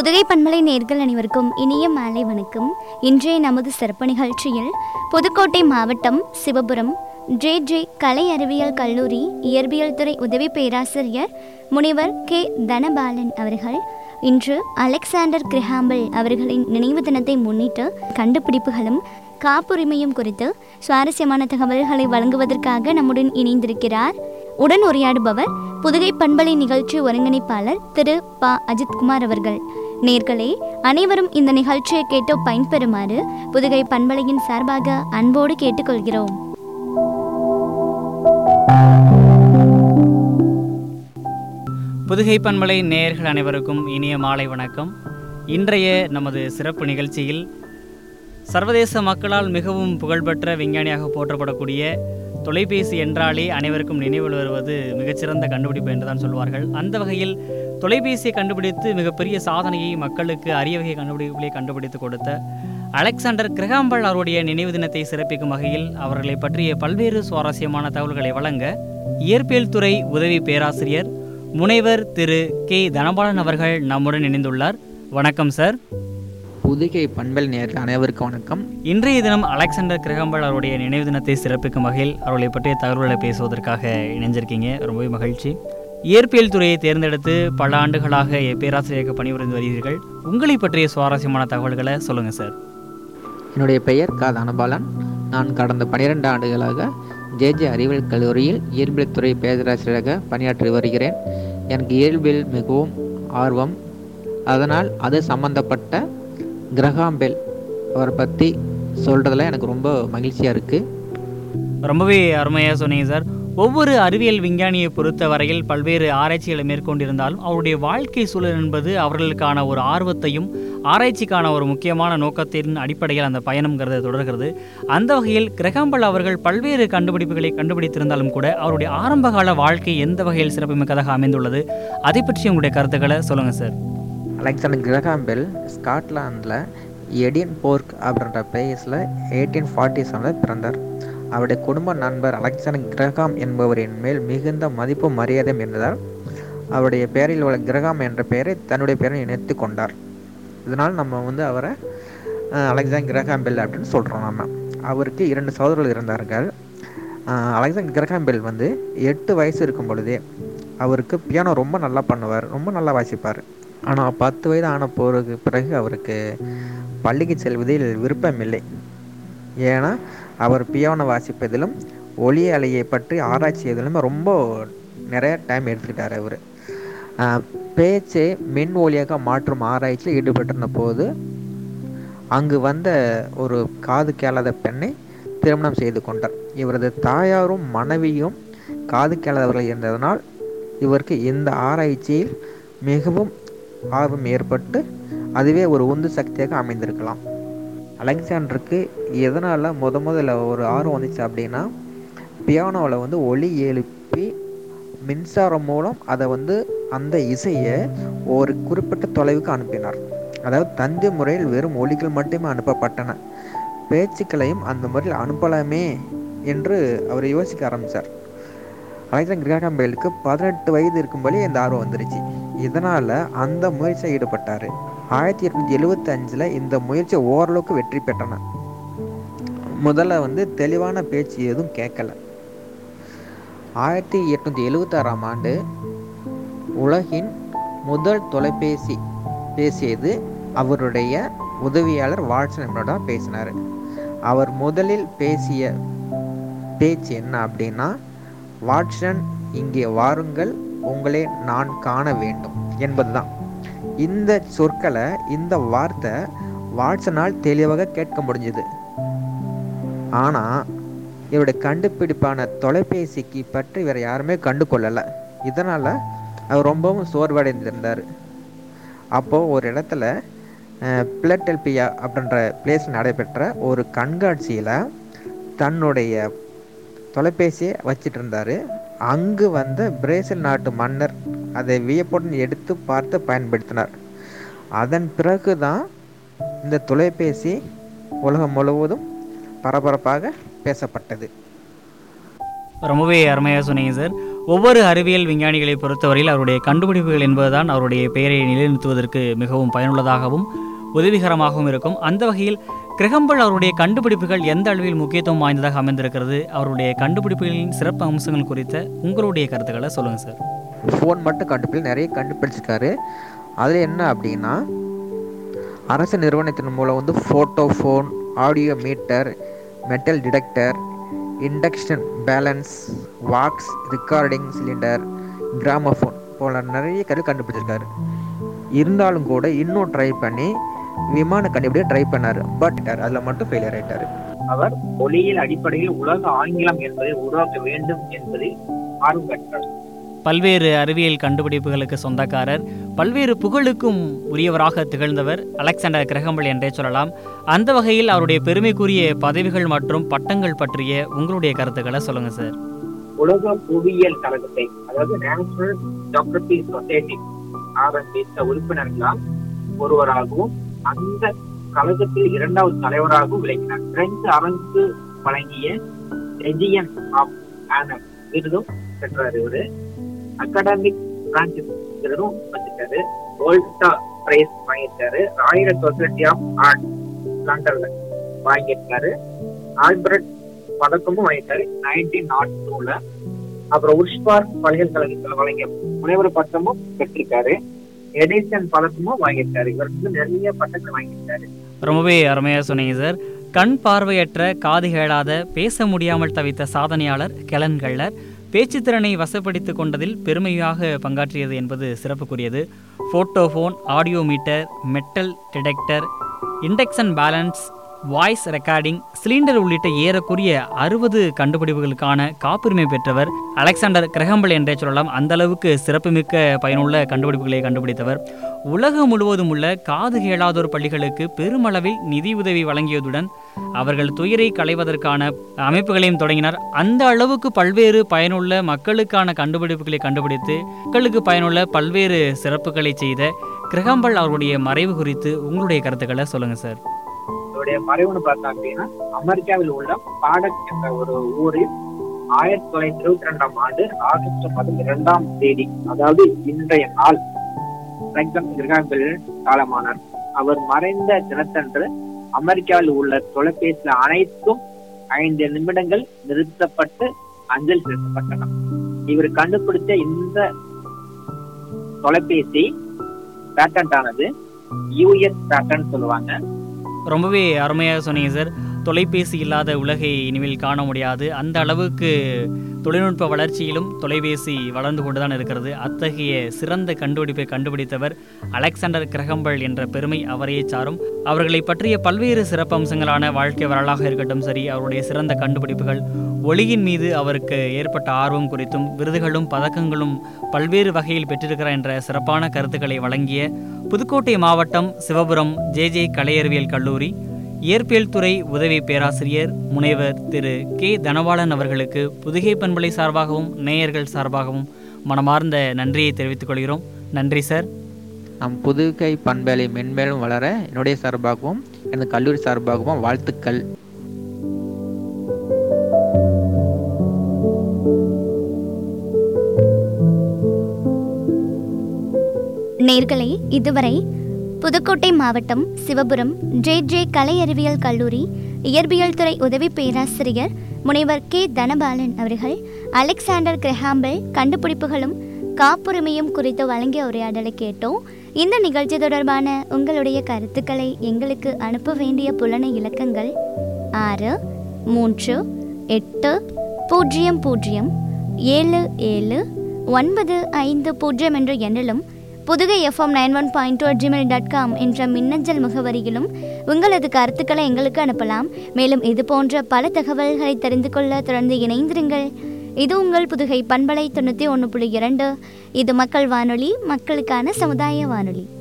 புதுகை பண்பலை நேர்கள் அனைவருக்கும் இனிய மாலை வணக்கம் இன்றைய நமது சிறப்பு நிகழ்ச்சியில் புதுக்கோட்டை மாவட்டம் சிவபுரம் ஜே ஜே கலை அறிவியல் கல்லூரி இயற்பியல் துறை உதவி பேராசிரியர் முனிவர் கே தனபாலன் அவர்கள் இன்று அலெக்சாண்டர் கிரஹாம்பல் அவர்களின் நினைவு தினத்தை முன்னிட்டு கண்டுபிடிப்புகளும் காப்புரிமையும் குறித்து சுவாரஸ்யமான தகவல்களை வழங்குவதற்காக நம்முடன் இணைந்திருக்கிறார் உடன் உரையாடுபவர் புதுகை பண்பலை நிகழ்ச்சி ஒருங்கிணைப்பாளர் திரு ப அஜித்குமார் அவர்கள் நேர்களே அனைவரும் இந்த நிகழ்ச்சியை கேட்டு பயன்பெறுமாறு புதுகை பண்பலையின் சார்பாக அன்போடு கேட்டுக்கொள்கிறோம் புதுகை பண்பலை நேயர்கள் அனைவருக்கும் இனிய மாலை வணக்கம் இன்றைய நமது சிறப்பு நிகழ்ச்சியில் சர்வதேச மக்களால் மிகவும் புகழ்பெற்ற விஞ்ஞானியாக போற்றப்படக்கூடிய தொலைபேசி என்றாலே அனைவருக்கும் நினைவில் வருவது மிகச்சிறந்த கண்டுபிடிப்பு என்றுதான் சொல்வார்கள் அந்த வகையில் தொலைபேசியை கண்டுபிடித்து மிகப்பெரிய சாதனையை மக்களுக்கு அரிய வகை கண்டுபிடிப்புகளை கண்டுபிடித்து கொடுத்த அலெக்சாண்டர் கிரகாம்பல் அவருடைய நினைவு தினத்தை சிறப்பிக்கும் வகையில் அவர்களை பற்றிய பல்வேறு சுவாரஸ்யமான தகவல்களை வழங்க இயற்பியல் துறை உதவி பேராசிரியர் முனைவர் திரு கே தனபாலன் அவர்கள் நம்முடன் இணைந்துள்ளார் வணக்கம் சார் புதுகை பண்பல் நேர்கள் அனைவருக்கும் வணக்கம் இன்றைய தினம் அலெக்சாண்டர் கிரகம்பல் அவருடைய நினைவு தினத்தை சிறப்பிக்கும் வகையில் அவர்களை பற்றிய தகவல்களை பேசுவதற்காக இணைஞ்சிருக்கீங்க ரொம்பவே மகிழ்ச்சி இயற்பியல் துறையை தேர்ந்தெடுத்து பல ஆண்டுகளாக பேராசிரியராக பணிபுரிந்து வருகிறீர்கள் உங்களை பற்றிய சுவாரஸ்யமான தகவல்களை சொல்லுங்கள் சார் என்னுடைய பெயர் கா தனபாலன் நான் கடந்த பன்னிரெண்டு ஆண்டுகளாக ஜேஜே அறிவியல் கல்லூரியில் இயற்பியல் துறை பேராசிரியராக பணியாற்றி வருகிறேன் எனக்கு இயற்பியல் மிகவும் ஆர்வம் அதனால் அது சம்பந்தப்பட்ட கிரகாம்பெல் அவரை பற்றி சொல்கிறதுல எனக்கு ரொம்ப மகிழ்ச்சியாக இருக்குது ரொம்பவே அருமையாக சொன்னீங்க சார் ஒவ்வொரு அறிவியல் விஞ்ஞானியை பொறுத்த வரையில் பல்வேறு ஆராய்ச்சிகளை மேற்கொண்டிருந்தாலும் அவருடைய வாழ்க்கை சூழல் என்பது அவர்களுக்கான ஒரு ஆர்வத்தையும் ஆராய்ச்சிக்கான ஒரு முக்கியமான நோக்கத்தின் அடிப்படையில் அந்த பயணம்ங்கிறது தொடர்கிறது அந்த வகையில் கிரகாம்பல் அவர்கள் பல்வேறு கண்டுபிடிப்புகளை கண்டுபிடித்திருந்தாலும் கூட அவருடைய ஆரம்பகால வாழ்க்கை எந்த வகையில் சிறப்புமிக்கதாக அமைந்துள்ளது அதை பற்றி உங்களுடைய கருத்துக்களை சொல்லுங்கள் சார் அலெக்சாண்டர் கிரகாம்பெல் ஸ்காட்லாந்தில் எடின் போர்க் அப்படின்ற பிளேஸில் எயிட்டீன் ஃபார்ட்டி செவனில் பிறந்தார் அவருடைய குடும்ப நண்பர் அலெக்சாண்டர் கிரகாம் என்பவரின் மேல் மிகுந்த மதிப்பும் மரியாதையும் இருந்ததால் அவருடைய பெயரில் உள்ள கிரகாம் என்ற பெயரை தன்னுடைய பெயரை இணைத்து கொண்டார் இதனால் நம்ம வந்து அவரை அஹ், அலெக்சாண்டர் கிரகாம் பெல் அப்படின்னு சொல்கிறோம் நம்ம அவருக்கு இரண்டு சகோதரர்கள் இருந்தார்கள் அஹ், அலெக்சாண்டர் கிரகாம் பெல் வந்து எட்டு வயசு இருக்கும் பொழுதே அவருக்கு பியானோ ரொம்ப நல்லா பண்ணுவார் ரொம்ப நல்லா வாசிப்பார் ஆனால் பத்து வயது ஆன போருக்கு பிறகு அவருக்கு பள்ளிக்கு செல்வதில் விருப்பமில்லை ஏன்னா அவர் பியானோ வாசிப்பதிலும் ஒலி அலையை பற்றி ஆராய்ச்சி செய்வதிலும் ரொம்ப நிறைய டைம் எடுத்துக்கிட்டார் அவர் பேச்சை மின் ஒலியாக மாற்றும் ஆராய்ச்சியில் ஈடுபட்டிருந்த போது அங்கு வந்த ஒரு காது கேளாத பெண்ணை திருமணம் செய்து கொண்டார் இவரது தாயாரும் மனைவியும் காது கேளாதவர்கள் இருந்ததனால் இவருக்கு இந்த ஆராய்ச்சியில் மிகவும் ஆர்வம் ஏற்பட்டு அதுவே ஒரு உந்து சக்தியாக அமைந்திருக்கலாம் அலெக்சாண்டருக்கு எதனால் முத முதல்ல ஒரு ஆர்வம் வந்துச்சு அப்படின்னா பியானோவில் வந்து ஒலி எழுப்பி மின்சாரம் மூலம் அதை வந்து அந்த இசையை ஒரு குறிப்பிட்ட தொலைவுக்கு அனுப்பினார் அதாவது தந்தி முறையில் வெறும் ஒலிகள் மட்டுமே அனுப்பப்பட்டன பேச்சுக்களையும் அந்த முறையில் அனுப்பலாமே என்று அவர் யோசிக்க ஆரம்பித்தார் அலெக்சாண்டர் கிரகாம் பெல்லுக்கு பதினெட்டு வயது இருக்கும்போதே இந்த ஆர்வம் வந்துருச்சு இதனால் அந்த முயற்சியில் ஈடுபட்டார் ஆயிரத்தி எட்நூத்தி எழுவத்தி அஞ்சில் இந்த முயற்சி ஓரளவுக்கு வெற்றி பெற்றன முதல்ல வந்து தெளிவான பேச்சு எதுவும் கேட்கல ஆயிரத்தி எட்நூத்தி எழுவத்தாறாம் ஆண்டு உலகின் முதல் தொலைபேசி பேசியது அவருடைய உதவியாளர் வாட்சன் என்பவரோட பேசினார் அவர் முதலில் பேசிய பேச்சு என்ன அப்படின்னா வாட்சன் இங்கே வாருங்கள் உங்களை நான் காண வேண்டும் என்பதுதான் இந்த சொற்களை இந்த வார்த்தை வாட்சனால் தெளிவாக கேட்க முடிஞ்சது ஆனால் இவருடைய கண்டுபிடிப்பான தொலைபேசிக்கு பற்றி வேற யாருமே கண்டு கொள்ளலை இதனால் அவர் ரொம்பவும் சோர்வடைந்திருந்தார் அப்போது ஒரு இடத்துல பிளட்டெல்பியா அப்படின்ற பிளேஸ் நடைபெற்ற ஒரு கண்காட்சியில் தன்னுடைய தொலைபேசியை வச்சிட்டு இருந்தார் அங்கு வந்த பிரேசில் நாட்டு மன்னர் அதை வியப்புடன் எடுத்து பார்த்து பயன்படுத்தினார் அதன் பிறகு தான் இந்த தொலைபேசி உலகம் முழுவதும் பரபரப்பாக பேசப்பட்டது ரொம்பவே அருமையாக சொன்னீங்க சார் ஒவ்வொரு அறிவியல் விஞ்ஞானிகளை பொறுத்தவரையில் அவருடைய கண்டுபிடிப்புகள் என்பதுதான் அவருடைய பெயரை நிலைநிறுத்துவதற்கு மிகவும் பயனுள்ளதாகவும் உதவிகரமாகவும் இருக்கும் அந்த வகையில் கிரகம்பல் அவருடைய கண்டுபிடிப்புகள் எந்த அளவில் முக்கியத்துவம் வாய்ந்ததாக அமைந்திருக்கிறது அவருடைய கண்டுபிடிப்புகளின் சிறப்பு அம்சங்கள் குறித்த உங்களுடைய கருத்துக்களை சொல்லுங்கள் சார் ஃபோன் மட்டும் கண்டுபிடி நிறைய கண்டுபிடிச்சிருக்காரு அதில் என்ன அப்படின்னா அரசு நிறுவனத்தின் மூலம் வந்து photo phone audio meter metal detector induction balance wax recording cylinder gramophone போல நிறைய கருவி கண்டுபிடிச்சிருக்காரு இருந்தாலும் கூட இன்னும் ட்ரை பண்ணி விமான கண்டுபிடிக்க ட்ரை பண்ணார் பட் அதில் மட்டும் ஃபெயிலியர் ஆயிட்டாரு அவர் ஒளியியல் அடிப்படையில் உலக ஆங்கிலம் என்பதை உருவாக்க வேண்டும் என்பதில் ஆர்வம் காட்டினார் பல்வேறு அறிவியல் கண்டுபிடிப்புகளுக்கு சொந்தக்காரர் பல்வேறு புகழுக்கும் உரியவராக திகழ்ந்தவர் அலெக்சாண்டர் கிரகம்பல் என்றே சொல்லலாம் அந்த வகையில் அவருடைய பெருமைக்குரிய பதவிகள் மற்றும் பட்டங்கள் பற்றிய உங்களுடைய கருத்துக்களை சொல்லுங்க சார் உலக புவியியல் கழகத்தை அதாவது நேஷனல் ஜியோகிரபி சொசைட்டி ஆரம்பித்த உறுப்பினர்களால் ஒருவராகவும் அந்த கழகத்தில் இரண்டாவது தலைவராகவும் விளங்கினார் பிரெஞ்சு அரசு வழங்கிய ரெஜியன் ஆஃப் ஆனர் விருதும் பெற்றார் இவரு அகாடமிக் பிரான்சிஸ் விருதும் வச்சிருக்காரு வோல்டா பிரைஸ் வாங்கியிருக்காரு ராயல் சொசைட்டி ஆஃப் ஆர்ட் லண்டன்ல வாங்கியிருக்காரு ஆல்பர்ட் பதக்கமும் வாங்கியிருக்காரு நைன்டீன் நாட் டூல அப்புறம் உஷ்பார் பல்கலைக்கழகத்தில் வழங்கிய முனைவர் பட்டமும் பெற்றிருக்காரு எடிசன் பதக்கமும் வாங்கியிருக்காரு இவர் வந்து நிறைய பட்டங்கள் வாங்கியிருக்காரு ரொம்பவே அருமையாக சொன்னீங்க சார் கண் பார்வையற்ற காது கேளாத பேச முடியாமல் தவித்த சாதனையாளர் கெலன் கள்ளர் பேச்சுத்திறனை வசப்படுத்திக் கொண்டதில் பெருமையாக பங்காற்றியது என்பது சிறப்புக்குரியது photophone audio meter metal detector induction balance voice recording cylinder உள்ளிட்ட ஏறக்குறைய அறுபது கண்டுபிடிப்புகளுக்கான காப்புரிமை பெற்றவர் அலெக்சாண்டர் கிரகம்பல் என்றே சொல்லலாம் அந்த அளவுக்கு சிறப்புமிக்க பயனுள்ள கண்டுபிடிப்புகளை கண்டுபிடித்தவர் உலகம் முழுவதும் உள்ள காது கேளாதோர் பள்ளிகளுக்கு பெருமளவில் நிதியுதவி வழங்கியதுடன் அவர்கள் துயரை களைவதற்கான அமைப்புகளையும் தொடங்கினார் அந்த அளவுக்கு பல்வேறு பயனுள்ள மக்களுக்கான கண்டுபிடிப்புகளை கண்டுபிடித்து மக்களுக்கு பயனுள்ள பல்வேறு சிறப்புகளை செய்த கிரகம்பல் அவருடைய மறைவு குறித்து உங்களுடைய கருத்துக்களை சொல்லுங்க சார் இவருடைய மறைவுன்னு பார்த்தா அப்படின்னா அமெரிக்காவில் உள்ள பாடக் என்ற ஒரு ஊரில் ஆயிரத்தி தொள்ளாயிரத்தி இருபத்தி ரெண்டாம் ஆண்டு ஆகஸ்ட் மாதம் இரண்டாம் தேதி அதாவது இன்றைய நாள் அலெக்சாண்டர் கிரகாம்பெல் காலமானார் அவர் மறைந்த தினத்தன்று அமெரிக்காவில் உள்ள தொலைபேசியில் அனைத்தும் ஐந்து நிமிடங்கள் நிறுத்தப்பட்டு அஞ்சல் செலுத்தப்பட்டன இவர் கண்டுபிடிச்ச இந்த தொலைபேசி பேட்டன்ட் ஆனது யூஎஸ் பேட்டன்ட் சொல்லுவாங்க ரொம்பவே அருமையாக சொன்னீங்க சார் தொலைபேசி இல்லாத உலகை இனிமேல் காண முடியாது அந்த அளவுக்கு தொழில்நுட்ப வளர்ச்சியிலும் தொலைபேசி வளர்ந்து கொண்டுதான் இருக்கிறது அத்தகைய சிறந்த கண்டுபிடிப்பை கண்டுபிடித்தவர் அலெக்சாண்டர் கிரகம்பல் என்ற பெருமை அவரையே சாரும் அவர்களை பற்றிய பல்வேறு சிறப்பம்சங்களான வாழ்க்கை வரலாக இருக்கட்டும் சரி அவருடைய சிறந்த கண்டுபிடிப்புகள் ஒளியின் மீது அவருக்கு ஏற்பட்ட ஆர்வம் குறித்தும் விருதுகளும் பதக்கங்களும் பல்வேறு வகையில் பெற்றிருக்கிறார் என்ற சிறப்பான கருத்துக்களை வழங்கிய புதுக்கோட்டை மாவட்டம் சிவபுரம் ஜே ஜே கலையறிவியல் கல்லூரி இயற்பியல் துறை உதவி பேராசிரியர் முனைவர் திரு கே தனபாலன் அவர்களுக்கு புதுகை பண்பலை சார்பாகவும் நேயர்கள் சார்பாகவும் மனமார்ந்த நன்றியை தெரிவித்துக் கொள்கிறோம் நன்றி சார் நம் புதுகை பண்பலை மென்மேலும் வளர என்னுடைய சார்பாகவும் எனது கல்லூரி சார்பாகவும் வாழ்த்துக்கள் நேர்களே இதுவரை புதுக்கோட்டை மாவட்டம் சிவபுரம் ஜே ஜே கலை அறிவியல் கல்லூரி இயற்பியல் துறை உதவி பேராசிரியர் முனைவர் கே தனபாலன் அவர்கள் அலெக்சாண்டர் கிரஹாம்பல் கண்டுபிடிப்புகளும் காப்புரிமையும் குறித்து வழங்கிய உரையாடலை கேட்டோம் இந்த நிகழ்ச்சி தொடர்பான உங்களுடைய கருத்துக்களை எங்களுக்கு அனுப்ப வேண்டிய புலனை இலக்கங்கள் ஆறு மூன்று எட்டு பூஜ்ஜியம் பூஜ்ஜியம் ஏழு ஏழு ஒன்பது ஐந்து பூஜ்ஜியம் என்ற எண்ணிலும் Pudhugai FM nine one point two Gmail dot com என்ற மின்னஞ்சல் முகவரியிலும் உங்களது கருத்துக்களை எங்களுக்கு அனுப்பலாம் மேலும் இது போன்ற பல தகவல்களை தெரிந்து கொள்ள தொடர்ந்து இணைந்திருங்கள் இது உங்கள் புதுகை பண்பலை தொண்ணூற்றி ஒன்று புள்ளி இரண்டு இது மக்கள் வானொலி மக்களுக்கான சமுதாய வானொலி